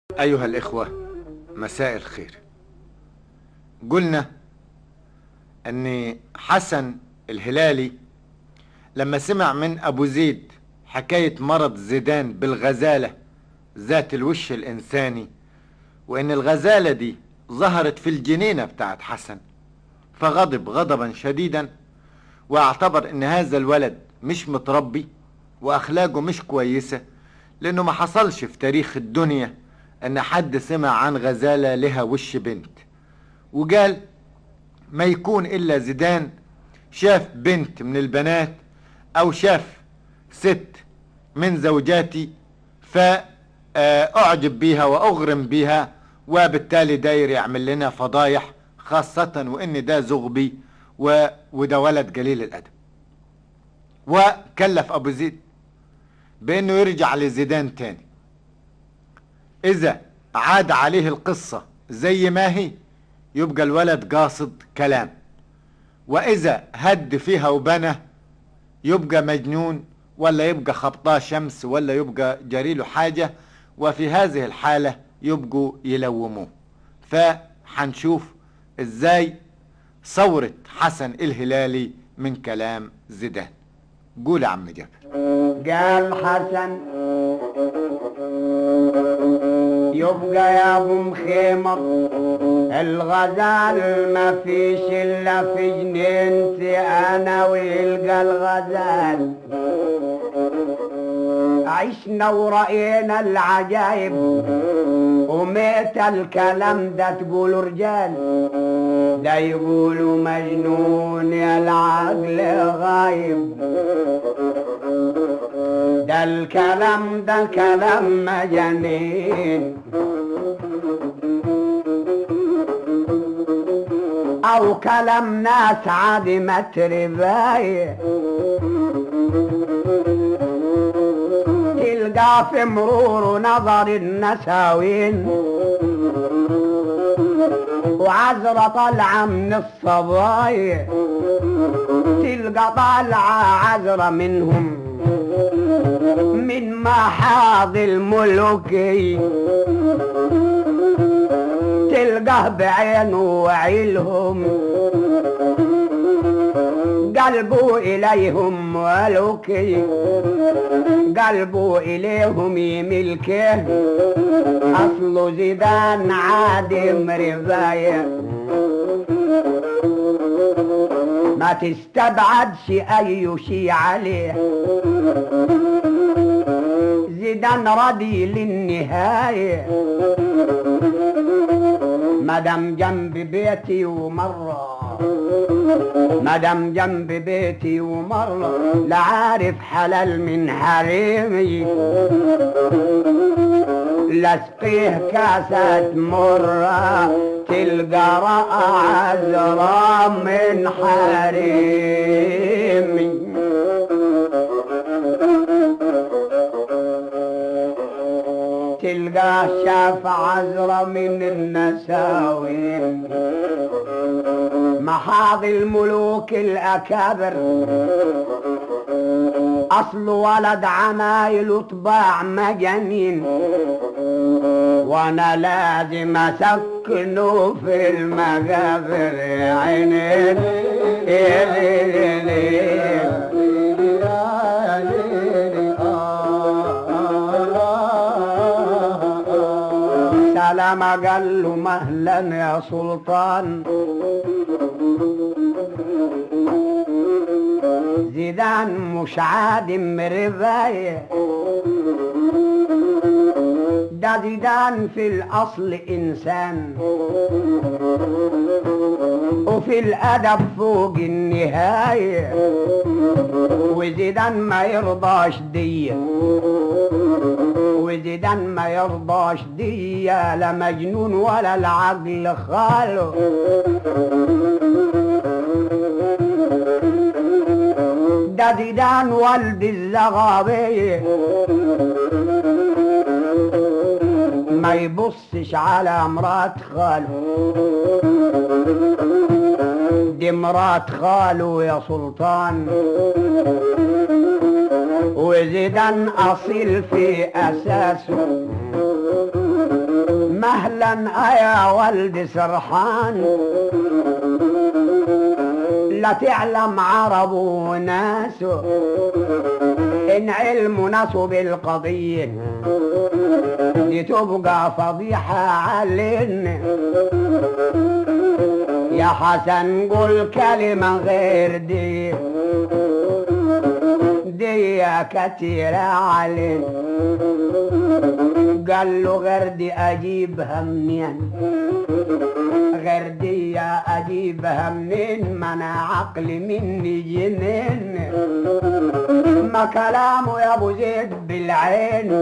أيها الإخوة مساء الخير قلنا أن حسن الهلالي لما سمع من أبو زيد حكاية مرض زيدان بالغزالة ذات الوش الإنساني وإن الغزالة دي ظهرت في الجنينة بتاعت حسن فغضب غضبا شديدا واعتبر ان هذا الولد مش متربي واخلاقه مش كويسة لانه ما حصلش في تاريخ الدنيا ان حد سمع عن غزالة لها وش بنت وقال ما يكون الا زيدان شاف بنت من البنات او شاف ست من زوجاتي فاعجب بيها واغرم بيها وبالتالي داير يعمل لنا فضايح خاصة وان ده زغبي و... وده ولد قليل الادب وكلف ابو زيد بانه يرجع لزيدان تاني اذا عاد عليه القصة زي ما هي يبقى الولد قاصد كلام واذا هد فيها وبنى يبقى مجنون ولا يبقى خبطاه شمس ولا يبقى جريله حاجة وفي هذه الحالة يبقوا يلوموه فحنشوف ازاي ثورة حسن الهلالي من كلام زيدان قول يا عم جابر قال حسن يبقى يا ابو مخيمر الغزال ما فيش الا في جنينتي انا ويلقى الغزال عشنا ورأينا العجايب وميت الكلام ده تقولوا رجال ده يقولوا مجنون يا العقل غايب ده الكلام ده كلام مجانين او كلام ناس عدمة رباية تلقى في مرور نظر النساوين وعذرة طالعة من الصبايا تلقى طالعة عذرة منهم من محاض الملوكي تلقاه بعينه وعيلهم قلبوا إليهم ملوكي قلبوا إليهم يملكه أصل زيدان عادم رفاية ما تستبعدش أي شي عليه زيدان ردي للنهاية مدام جنب بيتي ومرة مدام جنب بيتي ومرة لا عارف حلال من حريمي لسقيه كاسة مرة تلقى رأى عذرا من حريمي تلقى شاف عذرة من النساوين محاض الملوك الأكابر أصل ولد عمايل طباع مجانين وأنا لازم أسكنه في المقابر عينين سلام قال له مهلا يا سلطان زيدان مش عادم رفاية ده زيدان في الأصل إنسان وفي الأدب فوق النهاية وزيدان ما يرضاش دي وزيدان ما يرضاش دي لا مجنون ولا العقل خاله ده زيدان ولد الزغابية ما يبصش على مرات خاله دي مرات خاله يا سلطان وزيدان أصيل في أساسه مهلا يا ولد سرحان لا تعلم عرب وناس إن علم ناسه بالقضية دي تبقى فضيحة علينا يا حسن قول كلمة غير دي دي كتيرة علينا قال له غير دي أجيبها منين غير دي أجيبها منين ما أنا عقلي مني جنين ما كلامه يا أبو زيد بالعين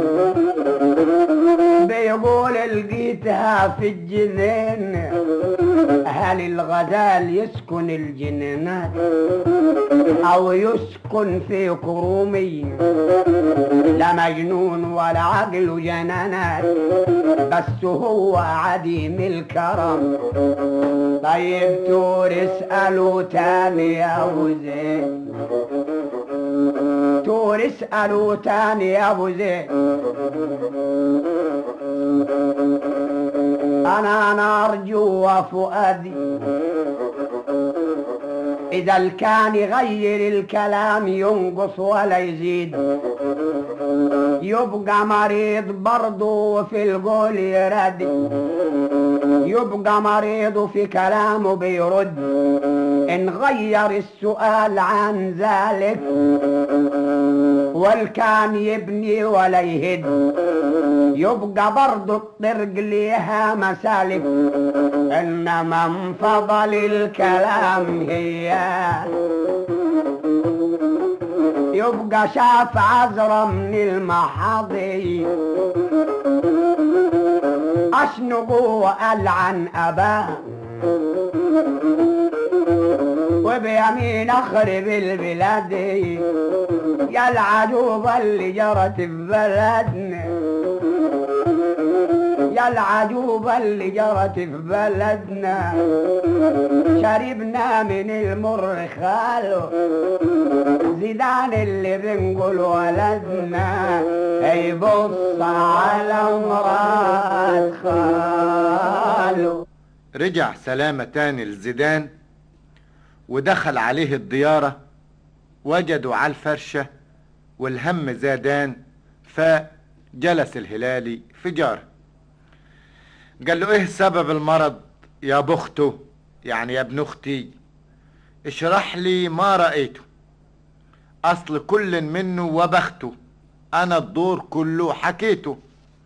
بيقول لقيتها في الجنين هل الغزال يسكن الجنينات أو يسكن في كرومي لا مجنون ولا عقل جنانات بس هو عديم الكرم طيب تور اسألوا تاني يا أبو زيد تور اسألوا تاني يا أبو زيد أنا أنا أرجو وفؤادي إذا كان يغير الكلام ينقص ولا يزيد يبقى مريض برضه في القول يرد يبقى مريض في كلامه بيرد إن غير السؤال عن ذلك والكان يبني ولا يهد يبقى برضه الطرق ليها مسالك إنما من فضل الكلام هي يبقى شاف عذرة من المحاضي أشنقه وألعن أباه وبيمين أخرب البلاد يا العجوبة اللي جرت في بلدنا يا العجوبة اللي جرت في بلدنا شربنا من المر خاله زيدان اللي بنقول ولدنا يبص على مرات خاله رجع سلامة تاني لزيدان ودخل عليه الديارة وجدوا على الفرشة والهم زادان فجلس الهلالي في جاره قال له ايه سبب المرض يا بخته يعني يا ابن اختي اشرح لي ما رأيته اصل كل منه وبخته انا الدور كله حكيته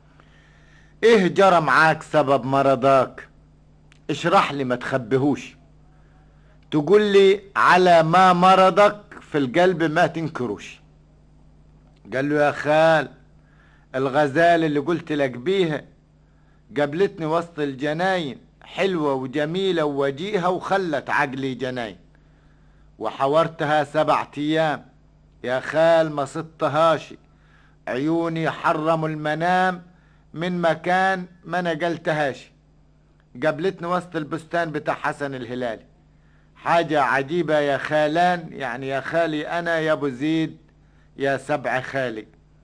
ايه جرى معاك سبب مرضك اشرح لي ما تخبيهوش تقول لي على ما مرضك في القلب ما تنكروش قال له يا خال الغزال اللي قلت لك بيها قابلتني وسط الجناين حلوة وجميلة ووجيهة وخلت عقلي جناين وحورتها سبعة ايام يا خال ما صدتهاش عيوني حرموا المنام من مكان ما نقلتهاش قابلتني وسط البستان بتاع حسن الهلالي حاجة عجيبة يا خالان يعني يا خالي أنا يا أبو زيد يا سبع خالي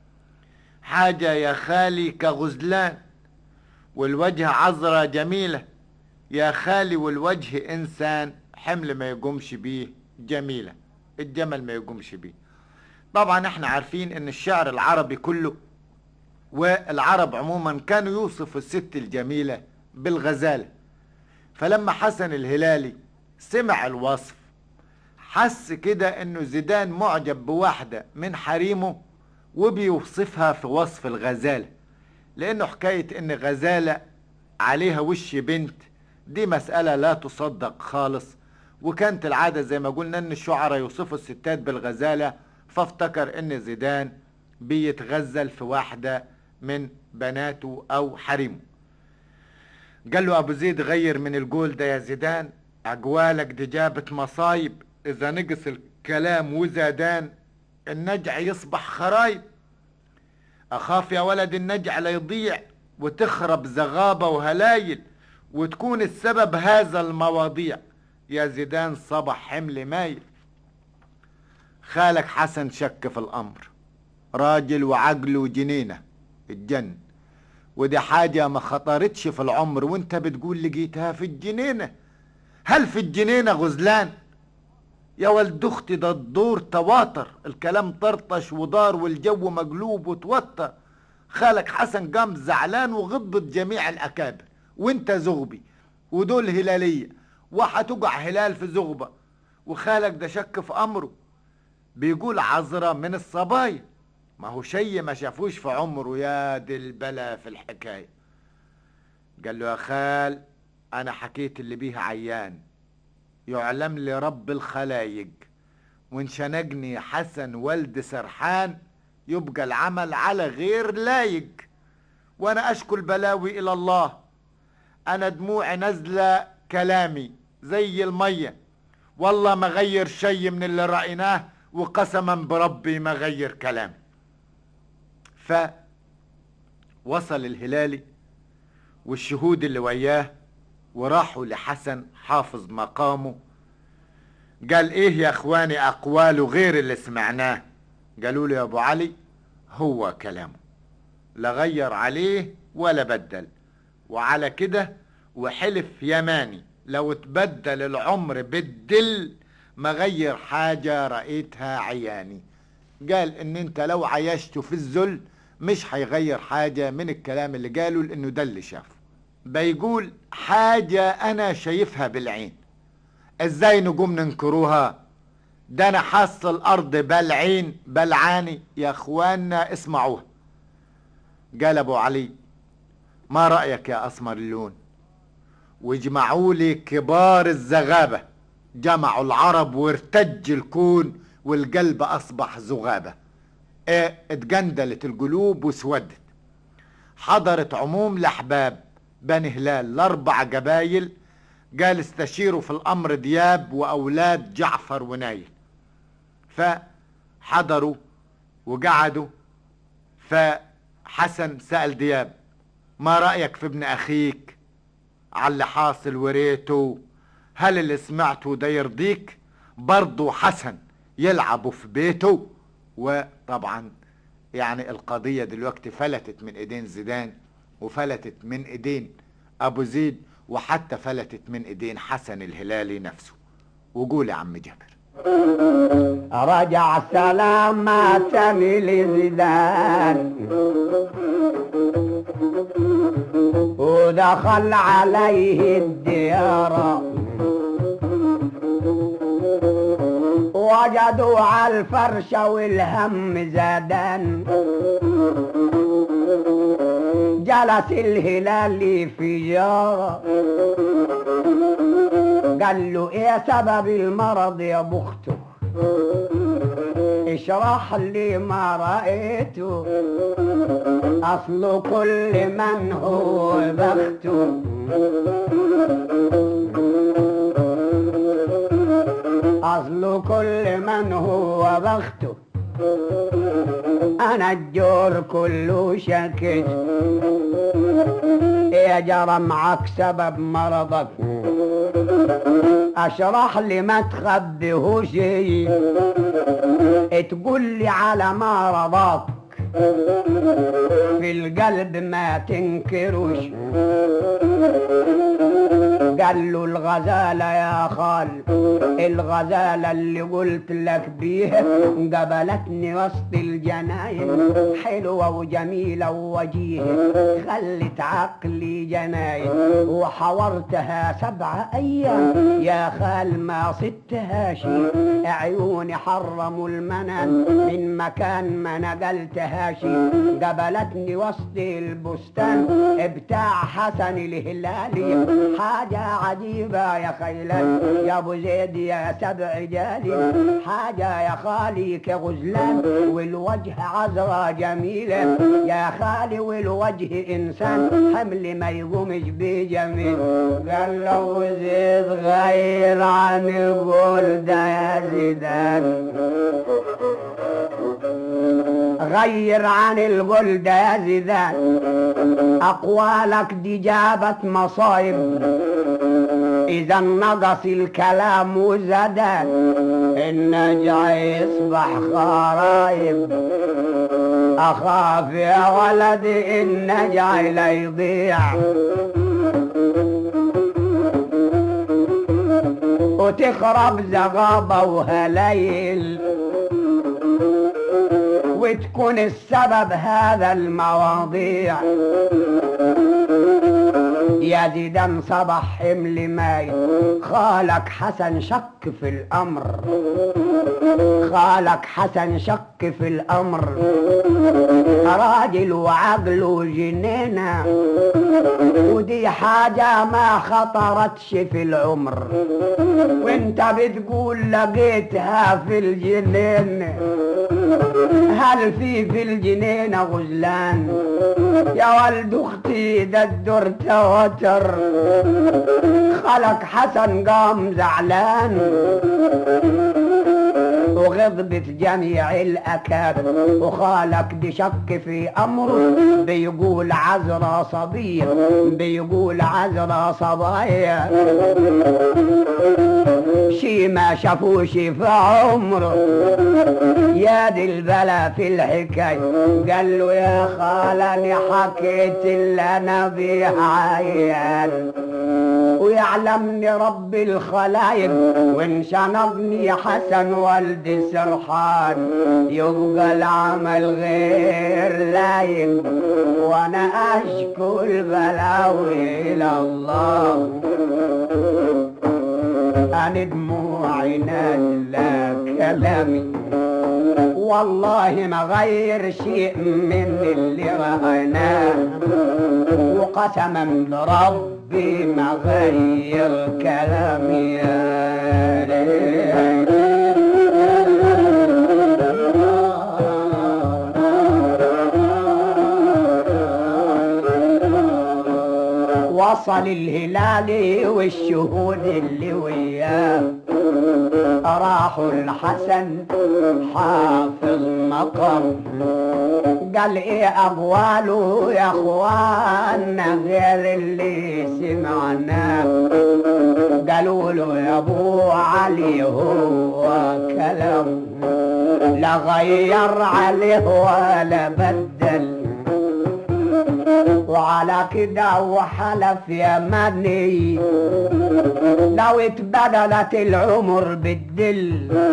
حاجة يا خالي كغزلان والوجه عذرة جميلة يا خالي والوجه إنسان حمل ما يقومش بيه جميلة الجمل ما يقومش بيه طبعا احنا عارفين ان الشعر العربي كله والعرب عموما كانوا يوصفوا الست الجميلة بالغزالة فلما حسن الهلالي سمع الوصف حس كده انه زيدان معجب بواحدة من حريمه وبيوصفها في وصف الغزالة لانه حكاية ان غزالة عليها وش بنت دي مسألة لا تصدق خالص وكانت العادة زي ما قلنا ان الشعراء يوصفوا الستات بالغزالة فافتكر ان زيدان بيتغزل في واحدة من بناته او حريمه قال له ابو زيد غير من القول ده يا زيدان اقوالك دي جابت مصايب اذا نقص الكلام وزادان النجع يصبح خرايب اخاف يا ولد النجع لا يضيع وتخرب زغابة وهلايل وتكون السبب هذا المواضيع يا زيدان صبح حمل مايل خالك حسن شك في الامر راجل وعقله جنينة الجن ودي حاجة ما خطرتش في العمر وانت بتقول لقيتها في الجنينة هل في الجنينة غزلان يا ولد اختي ده الدور تواتر الكلام طرطش ودار والجو مقلوب وتوتر خالك حسن قام زعلان وغضبت جميع الاكابر وانت زغبي ودول هلالية وهتقع هلال في زغبة وخالك ده شك في امره بيقول عذرة من الصبايا ما هو شيء ما شافوش في عمره يا دي البلا في الحكاية قال له يا خال انا حكيت اللي بيه عيان يعلم لي رب الخلايق وان شنقني حسن ولد سرحان يبقى العمل على غير لايق وانا اشكو البلاوي الى الله انا دموعي نازله كلامي زي الميه والله ما غير شيء من اللي رأيناه وقسما بربي ما غير كلامي فوصل الهلالي والشهود اللي وياه وراحوا لحسن حافظ مقامه قال ايه يا اخواني اقواله غير اللي سمعناه قالوا له يا ابو علي هو كلامه لا غير عليه ولا بدل وعلى كده وحلف يماني لو تبدل العمر بالدل ما غير حاجة رأيتها عياني قال ان انت لو عايشته في الذل مش هيغير حاجة من الكلام اللي قاله لانه ده اللي شافه بيقول حاجة انا شايفها بالعين ازاي نقوم ننكروها ده انا حاس الارض بلعين بلعاني يا اخوانا اسمعوها قال ابو علي ما رأيك يا اسمر اللون واجمعوا لي كبار الزغابة جمعوا العرب وارتج الكون والقلب اصبح زغابة اه اتجندلت القلوب وسودت حضرت عموم الاحباب بني هلال الاربع جبايل قال استشيروا في الامر دياب واولاد جعفر ونايل فحضروا وقعدوا فحسن سأل دياب ما رأيك في ابن اخيك على اللي حاصل وريته هل اللي سمعته ده يرضيك برضه حسن يلعبوا في بيته وطبعا يعني القضية دلوقتي فلتت من ايدين زيدان وفلتت من ايدين ابو زيد وحتى فلتت من ايدين حسن الهلالي نفسه وقول يا عم جابر رجع سلامة لزيدان ودخل عليه الديار وجدوا على الفرش والهم زادان جلس الهلال في جارة قال له ايه سبب المرض يا بخته اشرح لي ما رأيته اصل كل من هو بخته اصل كل من هو بخته انا الجور كله شكت يا جرى معك سبب مرضك اشرح لي ما تخبيه شيء تقول لي على ما رضاك في القلب ما تنكروش قال له الغزالة يا خال الغزالة اللي قلت لك بيها قبلتني وسط الجناين حلوة وجميلة ووجيهة خلت عقلي جناين وحورتها سبع أيام يا خال ما صدتهاش عيوني حرموا المنام من مكان ما نقلتهاش قبلتني وسط البستان بتاع حسن الهلالي حاجة عجيبة يا خيلان يا ابو زيد يا سبع جالي حاجة يا خالي كغزلان والوجه عذرة جميلة يا خالي والوجه انسان حمل ما يقومش بجميل قال له زيد غير عن القول ده يا زيدان غير عن القول ده يا زيدان اقوالك دي جابت مصايب اذا نقص الكلام وزادان النجع يصبح خرايب اخاف يا ولدي ان نجع لا يضيع وتخرب زغابة وهلايل وتكون السبب هذا المواضيع يا ديدان صبح حمل ماي خالك حسن شك في الامر خالك حسن شك في الامر راجل وعقله جنينه ودي حاجة ما خطرتش في العمر وانت بتقول لقيتها في الجنين هل في في الجنين غزلان يا ولد اختي ده الدور توتر خلق حسن قام زعلان وغضبت جميع الأكابر وخالك بشك في أمره بيقول عذرا صبية بيقول عذرا صبايا شي ما شافوش في عمره يا دي البلا في الحكاية قال له يا خالني حكيت اللي أنا بيه عيان ويعلمني رب الخلايق وان شنقني حسن والدي سرحان يبقى العمل غير لايق وانا اشكو البلاوي الى الله أنا دموعي نازلة كلامي والله ما غير شيء من اللي رأيناه وقسما بربي ما غير كلامي يا وصل الهلال والشهود اللي وياه راحوا الحسن حافظ مقر قال ايه اقواله يا اخوانا غير اللي سمعناه قالوا له يا ابو علي هو كلام لا غير عليه ولا بدل وعلى كده وحلف يمني لو اتبدلت العمر بالدل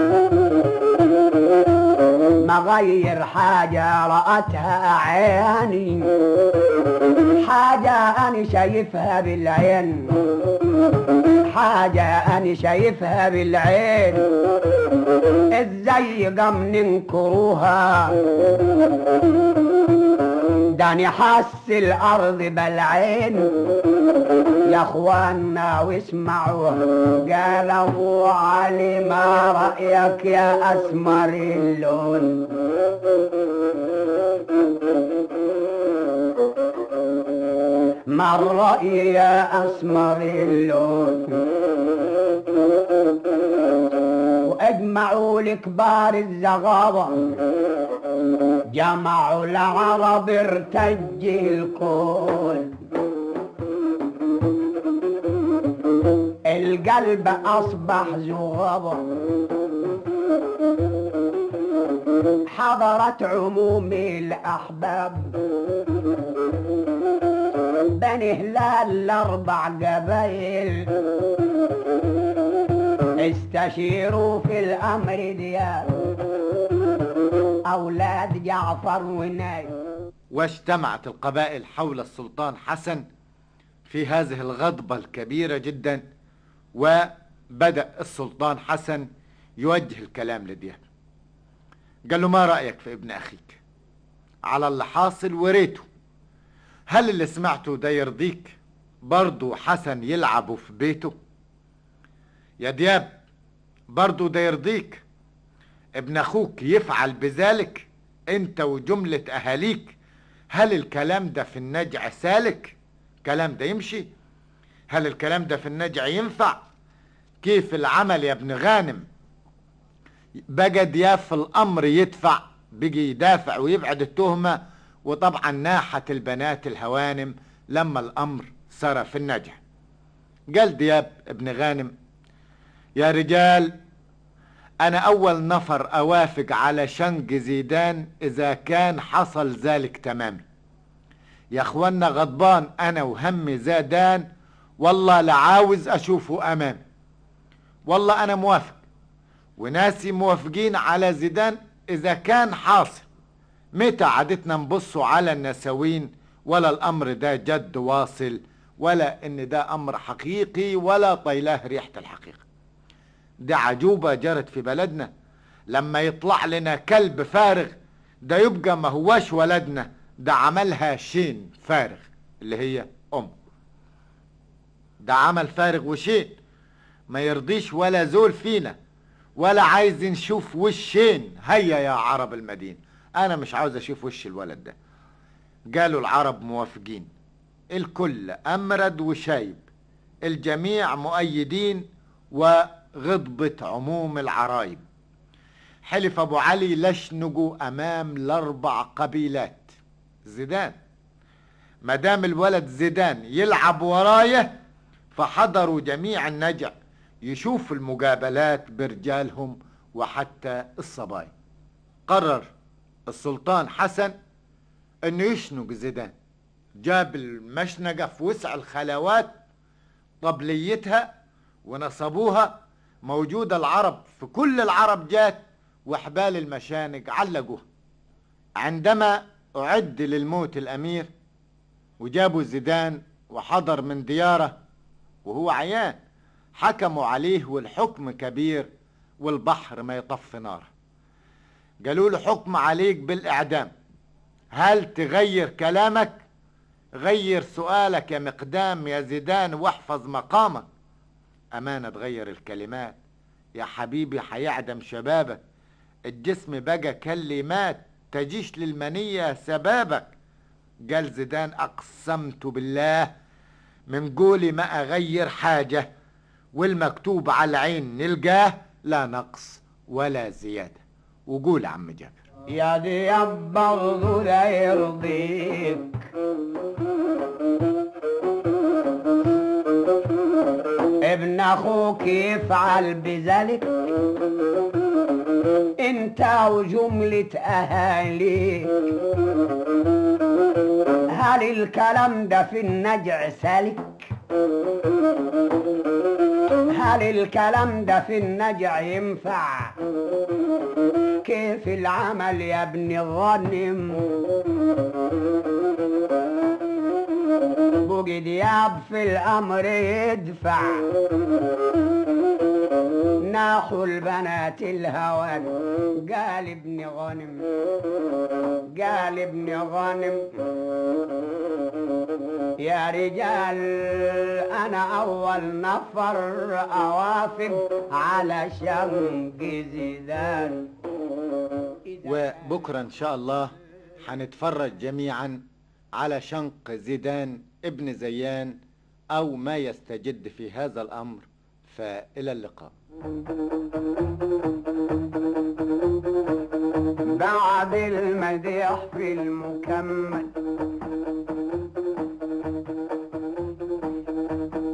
ما غير حاجة رأتها عيني حاجة أنا شايفها بالعين حاجة أنا شايفها بالعين ازاي قام ننكروها داني حس الارض بالعين يا اخوانا واسمعوا قال ابو علي ما رايك يا اسمر اللون ما الرأي يا أسمر اللون واجمعوا لكبار الزغابة جمعوا العرب ارتج الكون القلب أصبح زغابة حضرت عموم الأحباب بني هلال الأربع قبايل استشيروا في الأمر ديال أولاد جعفر وناي واجتمعت القبائل حول السلطان حسن في هذه الغضبة الكبيرة جدا وبدأ السلطان حسن يوجه الكلام لدياب قال له ما رأيك في ابن أخيك على اللي حاصل وريته هل اللي سمعته ده يرضيك برضو حسن يلعبوا في بيته يا دياب برضو ده يرضيك ابن اخوك يفعل بذلك انت وجملة اهاليك هل الكلام ده في النجع سالك كلام ده يمشي هل الكلام ده في النجع ينفع كيف العمل يا ابن غانم بقى دياب في الامر يدفع بيجي يدافع ويبعد التهمة وطبعا ناحت البنات الهوانم لما الامر سرى في النجع قال دياب ابن غانم يا رجال انا اول نفر اوافق على شنق زيدان اذا كان حصل ذلك تماما يا اخوانا غضبان انا وهمي زادان والله لعاوز اشوفه امامي والله انا موافق وناسي موافقين على زيدان اذا كان حاصل متى عادتنا نبصوا على النسوين ولا الامر ده جد واصل ولا ان ده امر حقيقي ولا طيلاه ريحة الحقيقة دي عجوبة جرت في بلدنا لما يطلع لنا كلب فارغ ده يبقى ما هواش ولدنا ده عملها شين فارغ اللي هي ام ده عمل فارغ وشين ما يرضيش ولا زول فينا ولا عايز نشوف وشين هيا يا عرب المدينة انا مش عاوز اشوف وش الولد ده قالوا العرب موافقين الكل امرد وشايب الجميع مؤيدين وغضبة عموم العرايب حلف ابو علي لشنجوا امام الاربع قبيلات زيدان مدام الولد زيدان يلعب ورايه فحضروا جميع النجع يشوف المقابلات برجالهم وحتى الصبايا قرر السلطان حسن انه يشنق زيدان جاب المشنقة في وسع الخلوات طبليتها ونصبوها موجودة العرب في كل العرب جات وحبال المشانق علقوها عندما أعد للموت الأمير وجابوا زيدان وحضر من دياره وهو عيان حكموا عليه والحكم كبير والبحر ما يطفي ناره قالوا له حكم عليك بالإعدام هل تغير كلامك غير سؤالك يا مقدام يا زيدان واحفظ مقامك أمانة تغير الكلمات يا حبيبي حيعدم شبابك الجسم بقى كلمات تجيش للمنية سبابك قال زيدان أقسمت بالله من قولي ما أغير حاجة والمكتوب على العين نلقاه لا نقص ولا زيادة وقول عم جابر يا دي البغض لا يرضيك ابن اخوك يفعل بذلك انت وجملة اهاليك هل الكلام ده في النجع سالك هل الكلام ده في النجع ينفع كيف العمل يا ابن غنم بوجي دياب في الامر يدفع ناحوا البنات الهوان قال ابن غانم قال ابن غانم يا رجال انا اول نفر اوافق على شنق زيدان وبكرة إن شاء الله هنتفرج جميعا على شنق زيدان ابن زيان أو ما يستجد في هذا الأمر فإلى اللقاء بعد المديح في المكمل